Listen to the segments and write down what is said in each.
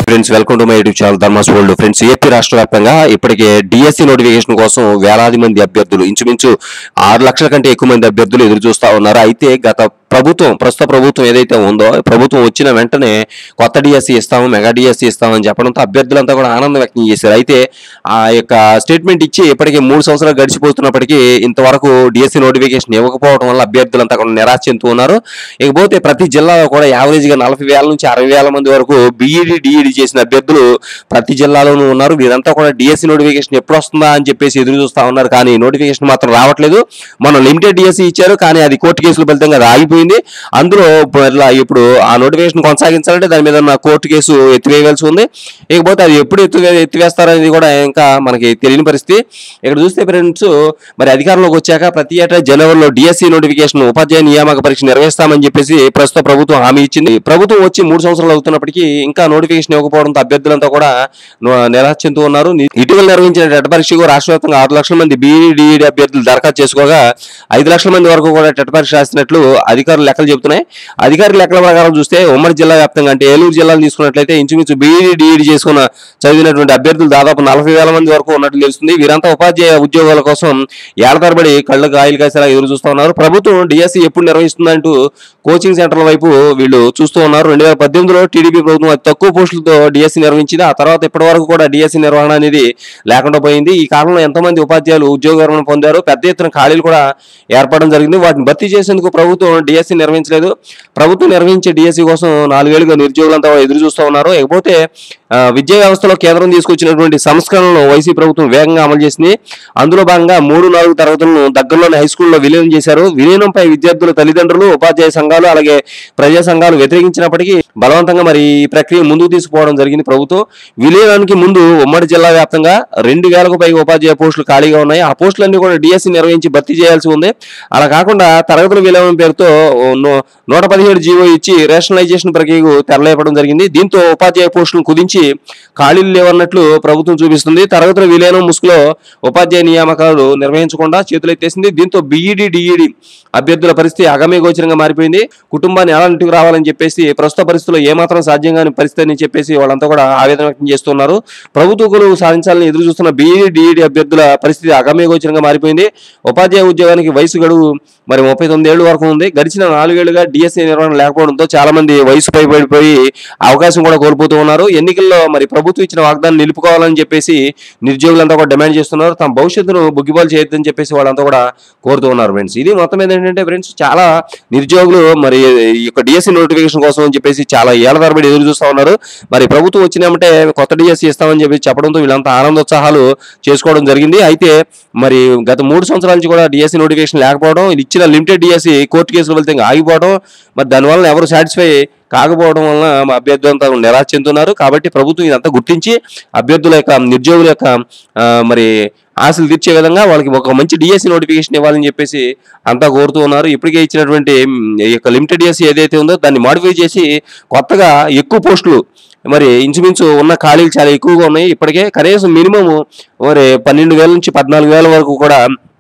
friends welcome to my YouTube channel Dharmas world friends AP రాష్ట్ర వ్యాప్తంగా ఇప్పటికే డిఎస్సి నోటిఫికేషన్ కోసం వేలాది మంది అభ్యర్థులు ఇంచుమించు ఆరు లక్షల కంటే ఎక్కువ మంది అభ్యర్థులు ఎదురు చూస్తా ఉన్నారు అయితే గత ప్రభుత్వం ప్రస్తుత ప్రభుత్వం ఏదైతే ఉందో ప్రభుత్వం వచ్చిన వెంటనే కొత్త డిఎస్సి ఇస్తాము మెగా డిఎస్సి ఇస్తామని చెప్పడంతో అభ్యర్థులంతా కూడా ఆనందం వ్యక్తం చేశారు అయితే ఆ యొక్క స్టేట్మెంట్ ఇచ్చి ఇప్పటికే మూడు సంవత్సరాలు గడిచిపోతున్నప్పటికీ ఇంతవరకు డిఎస్సి నోటిఫికేషన్ ఇవ్వకపోవడం వల్ల అభ్యర్థులంతా కూడా నిరాశ చెందుతూ ఉన్నారు ఇకపోతే ప్రతి జిల్లాలో కూడా యావరేజ్ గా నలభై వేల నుంచి అరవై వేల మంది వరకు బీఈడి డిఈడి చేసిన అభ్యర్థులు ప్రతి జిల్లాలోనూ ఉన్నారు వీరంతా కూడా డిఎస్సి నోటిఫికేషన్ ఎప్పుడు వస్తుందా అని చెప్పేసి ఎదురు చూస్తా ఉన్నారు కానీ నోటిఫికేషన్ మాత్రం రావట్లేదు మనం లిమిటెడ్ డిఎస్సి ఇచ్చారు కానీ అది కోర్టు కేసుల ఫలితంగా అది ఆగిపోయింది అందులో మరలా ఇప్పుడు ఆ నోటిఫికేషన్ కొనసాగించాలంటే దాని మీద ఉన్న కోర్టు కేసు ఎత్తివేయవలసి ఉంది ఇకపోతే అది ఎప్పుడు ఎత్తివే ఎత్తివేస్తారనేది కూడా ఇంకా మనకి తెలియని పరిస్థితి ఇక్కడ చూస్తే ఫ్రెండ్స్ మరి అధికారంలోకి వచ్చాక ప్రతి ఏటా జనవరిలో డిఎస్సి నోటిఫికేషన్ ఉపాధ్యాయ నియామక పరీక్ష నిర్వహిస్తామని చెప్పేసి ప్రస్తుత ప్రభుత్వం హామీ ఇచ్చింది ప్రభుత్వం వచ్చి మూడు సంవత్సరాలు అవుతున్నప్పటికీ ఇంకా నోటిఫికేషన్ ఇవ్వకపోవడంతో అభ్యర్థులంతా కూడా నో- నిరాశ చెందుతూ ఉన్నారు ని- ఇటీవల నిర్వహించిన టెట్ పరీక్షకు రాష్ట్ర వ్యాప్తంగా ఆరు లక్షల మంది బీఈడీఈడి అభ్యర్థులు దరఖాస్తు చేసుకోగా ఐదు లక్షల మంది వరకు కూడా టెట్ పరీక్ష రాసినట్లు అధికారులు లెక్కలు చెబుతున్నాయి అధికారుల లెక్కల ప్రకారం చూస్తే ఉమ్మడి జిల్లా వ్యాప్తంగా అంటే ఏలూరు జిల్లాను తీసుకున్నట్లయితే ఇంచుమించు బీఈడీ డిఈడి చేసుకున్న చదివినటువంటి అభ్యర్థులు దాదాపు నలభై వేల మంది వరకు ఉన్నట్లు తెలుస్తుంది వీరంతా ఉపాధ్యాయ ఉద్యోగాల కోసం ఏళ్ల తరబడి కళ్ళకు ఆయిల్ కాసేలా ఎదురు చూస్తూ ఉన్నారు ప్రభుత్వం డిఎస్సి ఎప్పుడు నిర్వహిస్తుందంటూ కోచింగ్ సెంటర్ల వైపు వీళ్ళు చూస్తూ ఉన్నారు రెండు వేల పద్దెనిమిదిలో టీడీపీ ప్రభుత్వం అతి తక్కువ పోస్టులతో డిఎస్సి నిర్వహించింది ఆ తర్వాత ఇప్పటి వరకు కూడా డిఎస్సి నిర్వహణ అనేది లేకుండా పోయింది ఈ కాలంలో ఎంతమంది ఉపాధ్యాయులు ఉద్యోగ విరమణ పొందారు పెద్ద ఎత్తున ఖాళీలు కూడా ఏర్పడడం జరిగింది వాటిని భర్తీ చేసేందుకు ప్రభుత్వం డిఎస్సి నిర్వహించలేదు ప్రభుత్వం నిర్వహించే డిఎస్సి కోసం నాలుగేళ్లుగా నిరుద్యోగులంతా ఎదురు చూస్తూ ఉన్నారు ఇకపోతే ఆ, విద్యా వ్యవస్థలో కేంద్రం తీసుకొచ్చినటువంటి సంస్కరణలను వైసీ ప్రభుత్వం వేగంగా అమలు చేసింది అందులో భాగంగా మూడు నాలుగు తరగతులను దగ్గరలోని హై స్కూల్లో విలీనం చేశారు విలీనంపై విద్యార్థుల తల్లిదండ్రులు ఉపాధ్యాయ సంఘాలు అలాగే ప్రజా సంఘాలు వ్యతిరేకించినప్పటికీ బలవంతంగా మరి ఈ ప్రక్రియ ముందుకు తీసుకుపోవడం జరిగింది ప్రభుత్వం విలీనానికి ముందు ఉమ్మడి జిల్లా వ్యాప్తంగా రెండు వేలకు పైగా ఉపాధ్యాయ పోస్టులు ఖాళీగా ఉన్నాయి ఆ పోస్టులన్నీ కూడా డిఎస్సి నిర్వహించి భర్తీ చేయాల్సి ఉంది అలా కాకుండా తరగతుల విలీనం పేరుతో ఓ నూ- నూట పదిహేడు జీవో ఇచ్చి రేషనలైజేషన్ ప్రక్రియకు తెరలేపడం జరిగింది దీంతో ఉపాధ్యాయ పోస్టులను కుదించి ఖాళీలు లేవన్నట్లు ప్రభుత్వం చూపిస్తుంది తరగతుల విలీనం ముసుగులో ఉపాధ్యాయ నియామకాలు నిర్వహించకుండా చేతులెత్తేసింది దీంతో బీఈడి డిఈడి అభ్యర్థుల పరిస్థితి అగమ్య గోచరంగా మారిపోయింది కుటుంబాన్ని ఎలా ఇంటికి రావాలని చెప్పేసి ప్రస్తుత పరిస్థితుల్లో ఏమాత్రం సాధ్యం కాని పరిస్థితి అని చెప్పేసి వాళ్ళంతా కూడా ఆవేదన వ్యక్తం చేస్తున్నారు ప్రభుత్వ కొలువు సాధించాలని ఎదురు చూస్తున్న బీఈడి డిఈడి అభ్యర్థుల పరిస్థితి అగమ్య గోచరంగా మారిపోయింది ఉపాధ్యాయ ఉద్యోగానికి వయసు గడువు మరి ముప్పై తొమ్మిది ఏళ్ళు వరకు ఉంది గడిచిన నాలుగేళ్లుగా డిఎస్సీ నిర్వహణ లేకపోవడంతో చాలా మంది వయసు పైబడిపోయి అవకాశం కూడా కోల్పోతూ ఉన్నారు ఎన్నికల్లో మరి ప్రభుత్వం ఇచ్చిన వాగ్దానం నిలుపుకోవాలని చెప్పేసి నిరుద్యోగులంతా కూడా డిమాండ్ చేస్తున్నారు తమ భవిష్యత్తును బుగ్గిబాలు చేయొద్దని చెప్పేసి వాళ్ళంతా కూడా కోరుతూ ఉన్నారు ఫ్రెండ్స్ ఇది మొత్తం మీద ఏంటంటే ఫ్రెండ్స్ చాలా నిరుద్యోగులు మరి ఈ యొక్క డిఎస్సీ నోటిఫికేషన్ కోసం అని చెప్పేసి చాలా ఏళ్ల తరబడి ఎదురు చూస్తూ ఉన్నారు మరి ప్రభుత్వం వచ్చినామంటే కొత్త డిఎస్సీ ఇస్తామని చెప్పి చెప్పడంతో వీళ్ళంతా ఆనందోత్సాహాలు చేసుకోవడం జరిగింది అయితే మరి గత మూడు సంవత్సరాల నుంచి కూడా డిఎస్సీ నోటిఫికేషన్ లేకపోవడం ఇది ఇచ్చిన లిమిటెడ్ డిఎస్సీ కోర్టు కేసుల ఫలితంగా ఆగిపోవడం మరి దానివల్ల ఎవరు సాటిస్ఫై కాకపోవడం వలన మా అభ్యర్థులు అంతా నిరాశ చెందుతున్నారు కాబట్టి ప్రభుత్వం ఇదంతా గుర్తించి అభ్యర్థుల యొక్క నిరుద్యోగుల యొక్క ఆ, మరి ఆశలు తీర్చే విధంగా వాళ్ళకి ఒక మంచి డిఎస్సి నోటిఫికేషన్ ఇవ్వాలని చెప్పేసి అంతా కోరుతూ ఉన్నారు ఇప్పటికే ఇచ్చినటువంటి మ్, ఈ యొక్క లిమిటెడ్ డిఎస్సి ఏదైతే ఉందో దాన్ని మాడిఫై చేసి కొత్తగా ఎక్కువ పోస్టులు మరి ఇంచుమించు ఉన్న ఖాళీలు చాలా ఎక్కువగా ఉన్నాయి ఇప్పటికే కనీసం మినిమం మరి పన్నెండు వేల నుంచి పద్నాలుగు వేల వరకు కూడా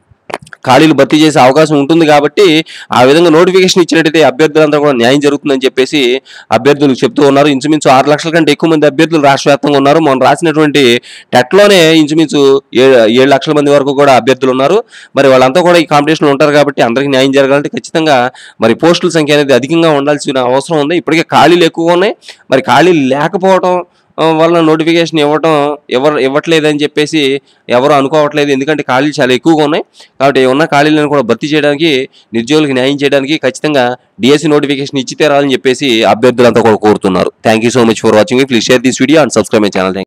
ఖాళీలు భర్తీ చేసే అవకాశం ఉంటుంది కాబట్టి ఆ విధంగా నోటిఫికేషన్ ఇచ్చినట్టయితే అభ్యర్థులంతా కూడా న్యాయం జరుగుతుందని చెప్పేసి అభ్యర్థులు చెప్తూ ఉన్నారు ఇంచుమించు ఆరు లక్షల కంటే ఎక్కువ మంది అభ్యర్థులు రాష్ట్ర వ్యాప్తంగా ఉన్నారు మనం రాసినటువంటి టెట్లోనే ఇంచుమించు ఏడు ఏడు లక్షల మంది వరకు కూడా అభ్యర్థులు ఉన్నారు మరి వాళ్ళంతా కూడా ఈ కాంపిటీషన్లో ఉంటారు కాబట్టి అందరికీ న్యాయం జరగాలంటే ఖచ్చితంగా మరి పోస్టుల సంఖ్య అనేది అధికంగా ఉండాల్సిన అవసరం ఉంది ఇప్పటికే ఖాళీలు ఎక్కువగా ఉన్నాయి మరి ఖాళీలు లేకపోవడం ఆ, వలన నోటిఫికేషన్ ఇవ్వటం ఎవరు ఇవ్వట్లేదని చెప్పేసి ఎవరు అనుకోవట్లేదు ఎందుకంటే ఖాళీలు చాలా ఎక్కువగా ఉన్నాయి కాబట్టి ఉన్న ఖాళీలను కూడా భర్తీ చేయడానికి నిరుద్యోగులకు న్యాయం చేయడానికి ఖచ్చితంగా డిఎస్సి నోటిఫికేషన్ ఇచ్చి తీరాలని చెప్పేసి అభ్యర్థులంతా కూడా కోరుతున్నారు thank you so much for watching please share this video and subscribe my channel